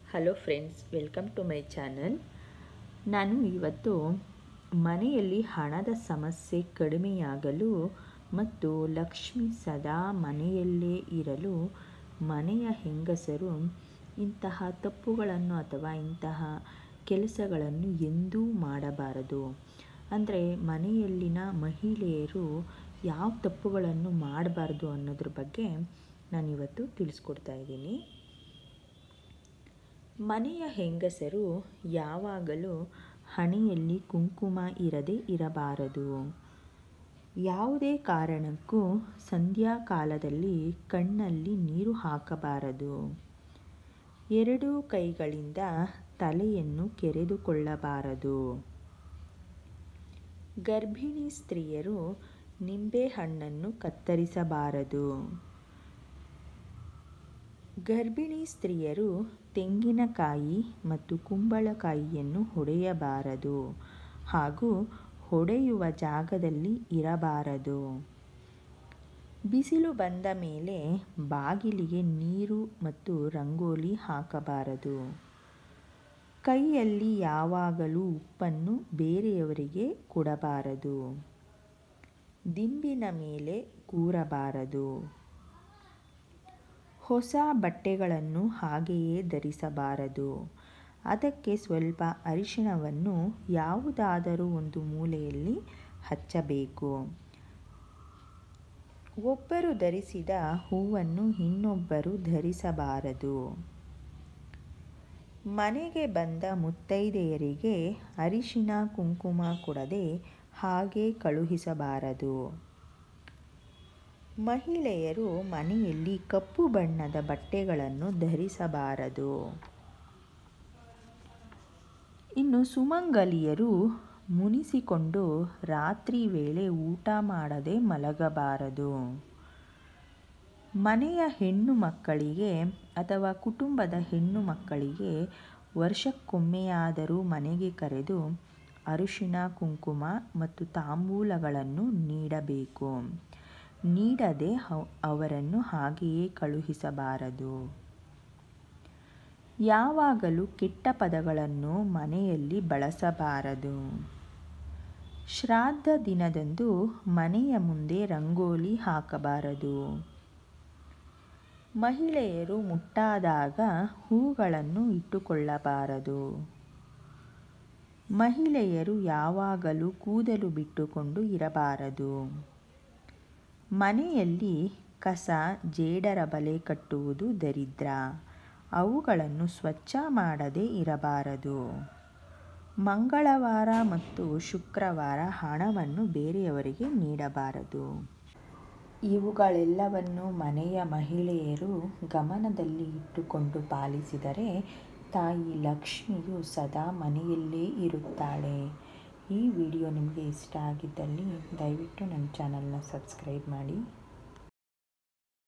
hello friends welcome to my channel ನಾನು ಇವತ್ತು ಮನೆಯಲ್ಲಿ ಹಣದ ಸಮಸ್ಯೆ ಕಡಿಮೆಯಾಗಲು ಮತ್ತು ಲಕ್ಷ್ಮಿ ಸದಾ ಮನೆಯಲ್ಲೇ ಇರಲು ಮನೆಯ ಹೆಂಗಸರು ಇಂತಹ ತಪ್ಪುಗಳನ್ನು ಅಥವಾ ಇಂತಹ ಕೆಲಸಗಳನ್ನು ಎಂದೂ ಮಾಡಬಾರದು ಅಂದರೆ ಮನೆಯಲ್ಲಿನ ಮಹಿಳೆಯರು ಯಾವ ತಪ್ಪುಗಳನ್ನು ಮಾಡಬಾರ್ದು ಅನ್ನೋದ್ರ ಬಗ್ಗೆ ನಾನಿವತ್ತು ತಿಳಿಸ್ಕೊಡ್ತಾ ಇದ್ದೀನಿ ಮನೆಯ ಹೆಂಗಸರು ಯಾವಾಗಲೂ ಹಣೆಯಲ್ಲಿ ಕುಂಕುಮ ಇರದೆ ಇರಬಾರದು ಯಾವುದೇ ಕಾರಣಕ್ಕೂ ಸಂಧ್ಯಾ ಕಾಲದಲ್ಲಿ ಕಣ್ಣಲ್ಲಿ ನೀರು ಹಾಕಬಾರದು ಎರಡೂ ಕೈಗಳಿಂದ ತಲೆಯನ್ನು ಕೆರೆದುಕೊಳ್ಳಬಾರದು ಗರ್ಭಿಣಿ ಸ್ತ್ರೀಯರು ನಿಂಬೆಹಣ್ಣನ್ನು ಕತ್ತರಿಸಬಾರದು ಗರ್ಭಿಣಿ ಸ್ತ್ರೀಯರು ತೆಂಗಿನಕಾಯಿ ಮತ್ತು ಕುಂಬಳಕಾಯಿಯನ್ನು ಹೊಡೆಯಬಾರದು ಹಾಗೂ ಹೊಡೆಯುವ ಜಾಗದಲ್ಲಿ ಇರಬಾರದು ಬಿಸಿಲು ಬಂದ ಮೇಲೆ ಬಾಗಿಲಿಗೆ ನೀರು ಮತ್ತು ರಂಗೋಲಿ ಹಾಕಬಾರದು ಕೈಯಲ್ಲಿ ಯಾವಾಗಲೂ ಉಪ್ಪನ್ನು ಬೇರೆಯವರಿಗೆ ಕೊಡಬಾರದು ದಿಂಬಿನ ಮೇಲೆ ಕೂರಬಾರದು ಹೊಸ ಬಟ್ಟೆಗಳನ್ನು ಹಾಗೆಯೇ ಧರಿಸಬಾರದು ಅದಕ್ಕೆ ಸ್ವಲ್ಪ ಅರಿಶಿಣವನ್ನು ಯಾವುದಾದರೂ ಒಂದು ಮೂಲೆಯಲ್ಲಿ ಹಚ್ಚಬೇಕು ಒಬ್ಬರು ಧರಿಸಿದ ಹೂವನ್ನು ಇನ್ನೊಬ್ಬರು ಧರಿಸಬಾರದು ಮನೆಗೆ ಬಂದ ಮುತ್ತೈದೆಯರಿಗೆ ಅರಿಶಿನ ಕುಂಕುಮ ಕೊಡದೆ ಹಾಗೆ ಕಳುಹಿಸಬಾರದು ಮಹಿಳೆಯರು ಮನೆಯಲ್ಲಿ ಕಪ್ಪು ಬಣ್ಣದ ಬಟ್ಟೆಗಳನ್ನು ಧರಿಸಬಾರದು ಇನ್ನು ಸುಮಂಗಲಿಯರು ಮುನಿಸಿಕೊಂಡು ರಾತ್ರಿ ವೇಳೆ ಊಟ ಮಾಡದೆ ಮಲಗಬಾರದು ಮನೆಯ ಹೆಣ್ಣು ಮಕ್ಕಳಿಗೆ ಅಥವಾ ಕುಟುಂಬದ ಹೆಣ್ಣು ಮಕ್ಕಳಿಗೆ ವರ್ಷಕ್ಕೊಮ್ಮೆಯಾದರೂ ಮನೆಗೆ ಕರೆದು ಅರಿಶಿನ ಕುಂಕುಮ ಮತ್ತು ತಾಂಬೂಲಗಳನ್ನು ನೀಡಬೇಕು ನೀಡದೆ ಅವರನ್ನು ಹಾಗೆಯೇ ಕಳುಹಿಸಬಾರದು ಯಾವಾಗಲೂ ಕೆಟ್ಟ ಪದಗಳನ್ನು ಮನೆಯಲ್ಲಿ ಬಳಸಬಾರದು ಶ್ರಾದ್ದ ದಿನದಂದು ಮನೆಯ ಮುಂದೆ ರಂಗೋಲಿ ಹಾಕಬಾರದು ಮಹಿಳೆಯರು ಮುಟ್ಟಾದಾಗ ಹೂಗಳನ್ನು ಇಟ್ಟುಕೊಳ್ಳಬಾರದು ಮಹಿಳೆಯರು ಯಾವಾಗಲೂ ಕೂದಲು ಬಿಟ್ಟುಕೊಂಡು ಇರಬಾರದು ಮನೆಯಲ್ಲಿ ಕಸ ಜೇಡರ ಬಲೆ ಕಟ್ಟುವುದು ದರಿದ್ರ ಅವುಗಳನ್ನು ಸ್ವಚ್ಛ ಮಾಡದೇ ಇರಬಾರದು ಮಂಗಳವಾರ ಮತ್ತು ಶುಕ್ರವಾರ ಹಣವನ್ನು ಬೇರೆಯವರಿಗೆ ನೀಡಬಾರದು ಇವುಗಳೆಲ್ಲವನ್ನು ಮನೆಯ ಮಹಿಳೆಯರು ಗಮನದಲ್ಲಿ ಇಟ್ಟುಕೊಂಡು ಪಾಲಿಸಿದರೆ ತಾಯಿ ಲಕ್ಷ್ಮಿಯು ಸದಾ ಮನೆಯಲ್ಲೇ ಇರುತ್ತಾಳೆ ಈ ವಿಡಿಯೋ ನಿಮಗೆ ಇಷ್ಟ ಆಗಿದ್ದಲ್ಲಿ ದಯವಿಟ್ಟು ನನ್ನ ಚಾನಲ್ನ ಸಬ್ಸ್ಕ್ರೈಬ್ ಮಾಡಿ